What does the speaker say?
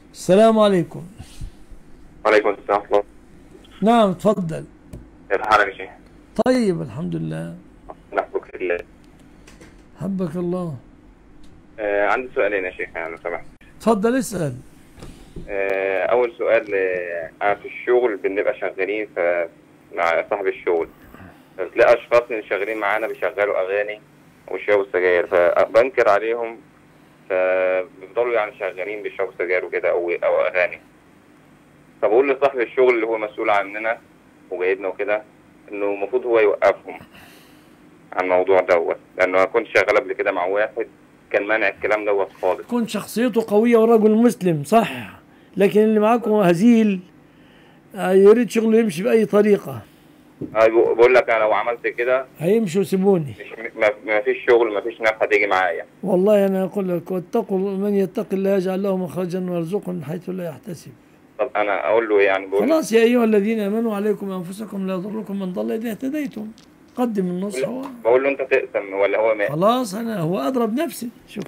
السلام عليكم وعليكم السلام ورحمة الله نعم تفضل كيف حالك يا شيخ؟ طيب الحمد لله نحبك في الله حبك الله آه عندي سؤالين يا شيخ يعني لو سمحت تفضل اسأل آه أول سؤال آه أنا في الشغل بنبقى شغالين ف مع صاحب الشغل فتلاقي أشخاص اللي شغالين معانا بيشغلوا أغاني ويشربوا سجاير فبنكر عليهم فبيفضلوا يعني شغالين بيشربوا سجاير وكده أو أو أغاني فبقول لصاحب الشغل اللي هو مسؤول عننا وجايبنا وكده إنه المفروض هو يوقفهم عن الموضوع دوت لأنه أنا كنت شغال قبل كده مع واحد كان مانع الكلام دوت خالص كن شخصيته قوية ورجل مسلم صح لكن اللي معاكم هزيل آه، يريد شغله يمشي بأي طريقة آه، بقول لك انا لو عملت كده هيمشي وسيبوني مش ما ما فيش شغل ما فيش ناس هتيجي معايا والله أنا أقول لك واتقوا من يتق الله يجعل له مخرجا ويرزقه من حيث لا يحتسب طب انا اقول له إيه يعني بقول خلاص يا أيها الذين آمنوا عليكم أنفسكم لا يضركم من ضل إذا اهتديتم قدم النصح هو بقول له انت تقسم ولا هو ما خلاص أنا هو أضرب نفسي شوف